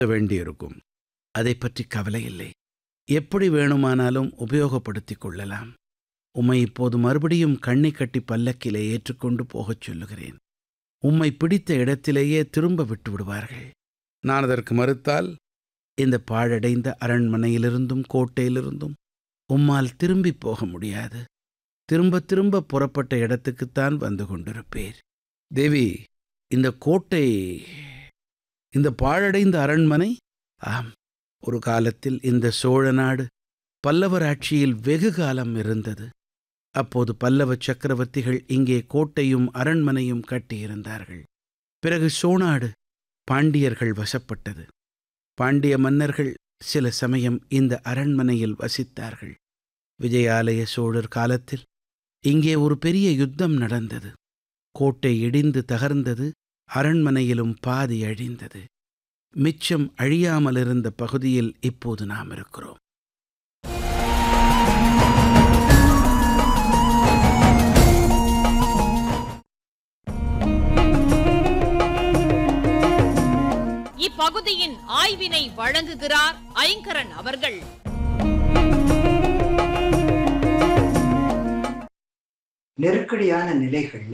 வேண்டியிருக்கும் அதை பற்றி கவலை இல்லை எப்படி வேணுமானாலும் உபயோகப்படுத்திக் கொள்ளலாம் உம்மை இப்போது மறுபடியும் கண்ணை கட்டி பல்லக்கிலே ஏற்றுக்கொண்டு போகச் சொல்லுகிறேன் உம்மை பிடித்த இடத்திலேயே திரும்ப விட்டு விடுவார்கள் நான் அதற்கு மறுத்தால் இந்த பாழடைந்த அரண்மனையிலிருந்தும் கோட்டையிலிருந்தும் உம்மால் திரும்பி போக முடியாது திரும்ப திரும்ப புறப்பட்ட இடத்துக்குத்தான் வந்து கொண்டிருப்பேர் தேவி இந்த கோட்டை இந்த பாழடைந்த அரண்மனை ஆம் ஒரு காலத்தில் இந்த சோழ நாடு பல்லவர் ஆட்சியில் வெகு காலம் இருந்தது அப்போது பல்லவ சக்கரவர்த்திகள் இங்கே கோட்டையும் அரண்மனையும் கட்டியிருந்தார்கள் பிறகு சோநாடு பாண்டியர்கள் வசப்பட்டது பாண்டிய மன்னர்கள் சில சமயம் இந்த அரண்மனையில் வசித்தார்கள் விஜயாலய சோழர் காலத்தில் இங்கே ஒரு பெரிய யுத்தம் நடந்தது கோட்டை இடிந்து தகர்ந்தது அரண்மனையிலும் பாதி அழிந்தது மிச்சம் அழியாமல் இருந்த பகுதியில் இப்போது நாம் இருக்கிறோம் இப்பகுதியின் ஆய்வினை வழங்குகிறார் ஐங்கரன் அவர்கள் நெருக்கடியான நிலைகள்ல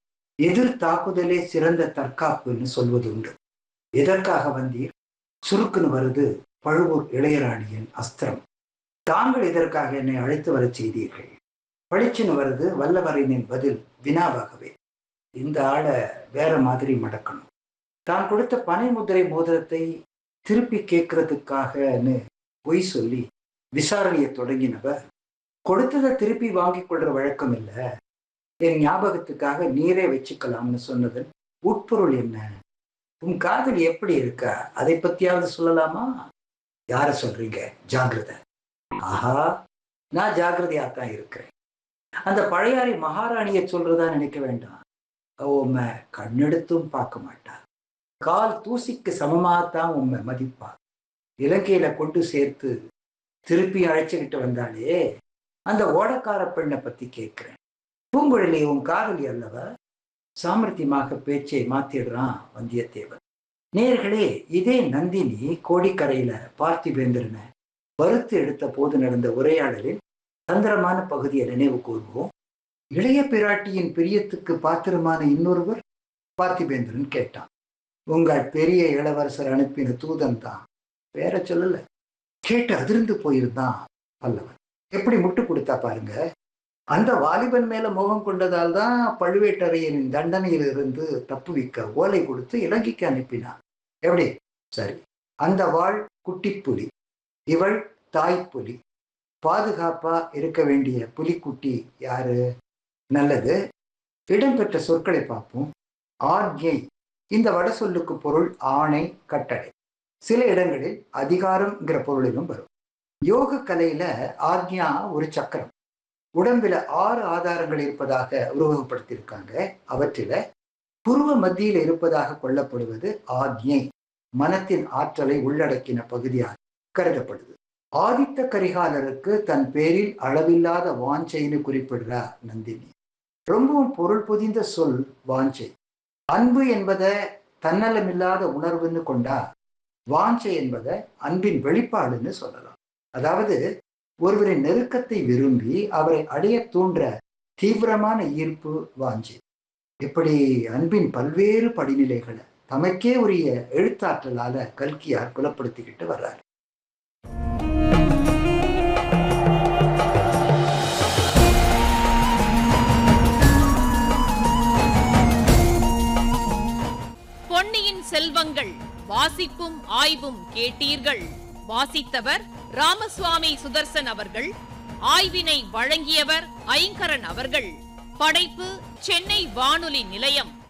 எதிர் தாக்குதலே சிறந்த தற்காப்புன்னு சொல்வது உண்டு எதற்காக வந்தீர் சுருக்குன்னு வருது பழுவூர் இளையராணியின் அஸ்திரம் தாங்கள் எதற்காக என்னை அழைத்து வரச் செய்தீர்கள் பளிச்சுன்னு வருது வல்லவரையனின் பதில் வினாவாகவே இந்த ஆளை வேற மாதிரி மடக்கணும் தான் கொடுத்த பனை முதிரை மோதிரத்தை திருப்பி கேட்கறதுக்காகன்னு பொய் சொல்லி விசாரணையை தொடங்கினவர் கொடுத்ததை திருப்பி வாங்கிக் கொள்ற வழக்கம் இல்லை என் ஞாபகத்துக்காக நீரே வச்சுக்கலாம்னு சொன்னதன் உட்பொருள் என்ன உன் காதல் எப்படி இருக்கா அதை பத்தியாவது சொல்லலாமா யார சொல்றீங்க ஜாகிரதை ஆஹா நான் ஜாகிரதையா தான் இருக்கிறேன் அந்த பழையாறை மகாராணியை சொல்றதா நினைக்க வேண்டாம் அவ உண்மை கண்ணெடுத்தும் பார்க்க மாட்டா கால் தூசிக்கு சமமாகத்தான் உண்மை மதிப்பா இலங்கையில கொண்டு சேர்த்து திருப்பி அழைச்சுக்கிட்டு வந்தாலே அந்த ஓடக்கார பெண்ணை பத்தி கேட்கிறேன் பூங்குழலி உன் காதலி அல்லவ சாமர்த்தியமாக பேச்சை மாத்திடுறான் வந்தியத்தேவன் நேர்களே இதே நந்தினி கோடிக்கரையில பார்த்திபேந்திரனை வறுத்து எடுத்த போது நடந்த உரையாடலில் தந்திரமான பகுதியை நினைவு கூர்வோம் இளைய பிராட்டியின் பிரியத்துக்கு பாத்திரமான இன்னொருவர் பார்த்திபேந்திரன் கேட்டான் உங்கள் பெரிய இளவரசர் அனுப்பின தூதன் தான் வேற சொல்லல கேட்டு அதிர்ந்து போயிருந்தான் பல்லவன் எப்படி முட்டு கொடுத்தா பாருங்க அந்த வாலிபன் மேல மோகம் கொண்டதால் தான் பழுவேட்டரையனின் தண்டனையிலிருந்து தப்புவிக்க ஓலை கொடுத்து இலங்கைக்கு அனுப்பினான் எப்படி சரி அந்த வாழ் குட்டிப்புலி இவள் தாய்ப்புலி பாதுகாப்பா இருக்க வேண்டிய புலிக்குட்டி யாரு நல்லது இடம்பெற்ற சொற்களை பார்ப்போம் ஆக்ஞை இந்த வட சொல்லுக்கு பொருள் ஆணை கட்டளை சில இடங்களில் அதிகாரம்ங்கிற பொருளிலும் வரும் யோக கலையில ஆக்ஞா ஒரு சக்கரம் உடம்பில ஆறு ஆதாரங்கள் இருப்பதாக உருவகப்படுத்தியிருக்காங்க அவற்றில புருவ மத்தியில் இருப்பதாக கொள்ளப்படுவது ஆக்ஞை மனத்தின் ஆற்றலை உள்ளடக்கின பகுதியாக கருதப்படுது ஆதித்த கரிகாலருக்கு தன் பேரில் அளவில்லாத வாஞ்சைன்னு குறிப்பிடுறா நந்தினி ரொம்பவும் பொருள் பொதிந்த சொல் வாஞ்சை அன்பு என்பதை தன்னலமில்லாத உணர்வுன்னு கொண்டா வாஞ்சை என்பதை அன்பின் வெளிப்பாடுன்னு சொல்லலாம் அதாவது ஒருவரின் நெருக்கத்தை விரும்பி அவரை அடைய தூண்டுற தீவிரமான ஈர்ப்பு வாஞ்சி இப்படி அன்பின் பல்வேறு படிநிலைகளை தமக்கே உரிய எழுத்தாற்றலால கல்கியார் புலப்படுத்திக்கிட்டு வர்றார் பொன்னியின் செல்வங்கள் வாசிப்பும் ஆய்வும் கேட்டீர்கள் வாசித்தவர் ராமசுவாமி சுதர்சன் அவர்கள் ஆய்வினை வழங்கியவர் ஐங்கரன் அவர்கள் படைப்பு சென்னை வானொலி நிலையம்